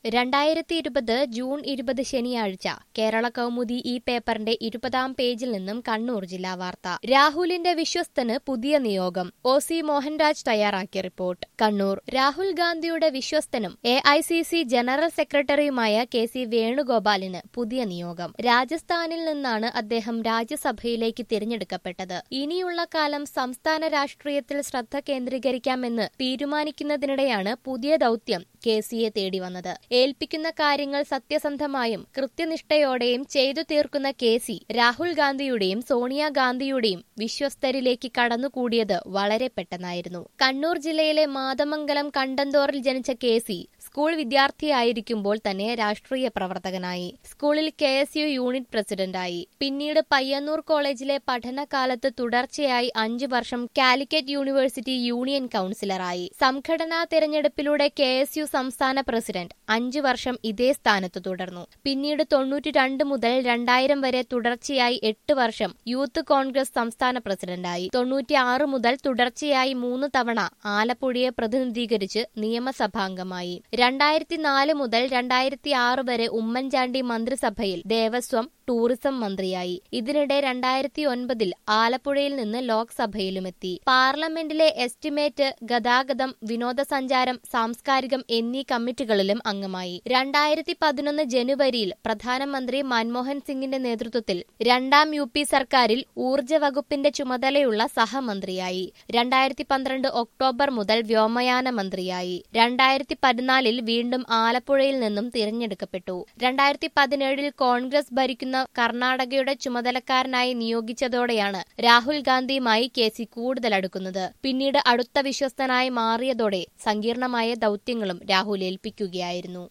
രണ്ടായിരത്തി ഇരുപത് ജൂൺ ഇരുപത് ശനിയാഴ്ച കേരള കൗമുദി ഈ പേപ്പറിന്റെ ഇരുപതാം പേജിൽ നിന്നും കണ്ണൂർ ജില്ലാ വാർത്ത രാഹുലിന്റെ വിശ്വസ്തന് പുതിയ നിയോഗം ഒ സി മോഹൻരാജ് തയ്യാറാക്കിയ റിപ്പോർട്ട് കണ്ണൂർ രാഹുൽ ഗാന്ധിയുടെ വിശ്വസ്തനും A I C C general സെക്രട്ടറിയുമായ കെ സി വേണുഗോപാലിന് പുതിയ നിയോഗം രാജസ്ഥാനിൽ നിന്നാണ് അദ്ദേഹം രാജ്യസഭയിലേക്ക് തിരഞ്ഞെടുക്കപ്പെട്ടത് ഇനിയുള്ള കാലം സംസ്ഥാന രാഷ്ട്രീയത്തിൽ ശ്രദ്ധ കേന്ദ്രീകരിക്കാമെന്ന് തീരുമാനിക്കുന്നതിനിടെയാണ് പുതിയ ദൌത്യം കെ സിയെ തേടി വന്നത് ഏൽപ്പിക്കുന്ന കാര്യങ്ങൾ സത്യസന്ധമായും കൃത്യനിഷ്ഠയോടെയും ചെയ്തു തീർക്കുന്ന കെ സി രാഹുൽ ഗാന്ധിയുടെയും സോണിയാഗാന്ധിയുടെയും വിശ്വസ്തരിലേക്ക് കടന്നുകൂടിയത് വളരെ പെട്ടെന്നായിരുന്നു കണ്ണൂർ ജില്ലയിലെ മാതമംഗലം കണ്ടന്തോറിൽ ജനിച്ച കെ സി സ്കൂൾ വിദ്യാർത്ഥിയായിരിക്കുമ്പോൾ തന്നെ രാഷ്ട്രീയ പ്രവർത്തകനായി സ്കൂളിൽ കെ എസ് യു യൂണിറ്റ് പ്രസിഡന്റായി പിന്നീട് പയ്യന്നൂർ കോളേജിലെ പഠനകാലത്ത് തുടർച്ചയായി അഞ്ചു വർഷം കാലിക്കറ്റ് യൂണിവേഴ്സിറ്റി യൂണിയൻ കൌൺസിലറായി സംഘടനാ തെരഞ്ഞെടുപ്പിലൂടെ കെ എസ് യു സംസ്ഥാന പ്രസിഡന്റ് അഞ്ചു വർഷം ഇതേ സ്ഥാനത്ത് തുടർന്നു പിന്നീട് തൊണ്ണൂറ്റി രണ്ട് മുതൽ രണ്ടായിരം വരെ തുടർച്ചയായി എട്ട് വർഷം യൂത്ത് കോൺഗ്രസ് സംസ്ഥാന പ്രസിഡന്റായി തൊണ്ണൂറ്റിയാറ് മുതൽ തുടർച്ചയായി മൂന്ന് തവണ ആലപ്പുഴയെ പ്രതിനിധീകരിച്ച് നിയമസഭാംഗമായി രണ്ടായിരത്തി നാല് മുതൽ രണ്ടായിരത്തി ആറ് വരെ ഉമ്മൻചാണ്ടി മന്ത്രിസഭയിൽ ദേവസ്വം ടൂറിസം മന്ത്രിയായി ഇതിനിടെ രണ്ടായിരത്തി ഒൻപതിൽ ആലപ്പുഴയിൽ നിന്ന് ലോക്സഭയിലുമെത്തി പാർലമെന്റിലെ എസ്റ്റിമേറ്റ് ഗതാഗതം വിനോദസഞ്ചാരം സാംസ്കാരികം എന്നീ കമ്മിറ്റികളിലും അംഗമായി രണ്ടായിരത്തി പതിനൊന്ന് ജനുവരിയിൽ പ്രധാനമന്ത്രി മൻമോഹൻ സിംഗിന്റെ നേതൃത്വത്തിൽ രണ്ടാം യു പി സർക്കാരിൽ ഊർജ്ജ വകുപ്പിന്റെ ചുമതലയുള്ള സഹമന്ത്രിയായി രണ്ടായിരത്തി പന്ത്രണ്ട് ഒക്ടോബർ മുതൽ വ്യോമയാന മന്ത്രിയായി രണ്ടായിരത്തി പതിനാലിൽ വീണ്ടും ആലപ്പുഴയിൽ നിന്നും തിരഞ്ഞെടുക്കപ്പെട്ടു രണ്ടായിരത്തി പതിനേഴിൽ കോൺഗ്രസ് ഭരിക്കുന്ന കർണാടകയുടെ ചുമതലക്കാരനായി നിയോഗിച്ചതോടെയാണ് രാഹുൽ ഗാന്ധിയുമായി കെ സി കൂടുതൽ അടുക്കുന്നത് പിന്നീട് അടുത്ത വിശ്വസ്തനായി മാറിയതോടെ സങ്കീർണമായ ദൌത്യങ്ങളും രാഹുൽ ഏൽപ്പിക്കുകയായിരുന്നു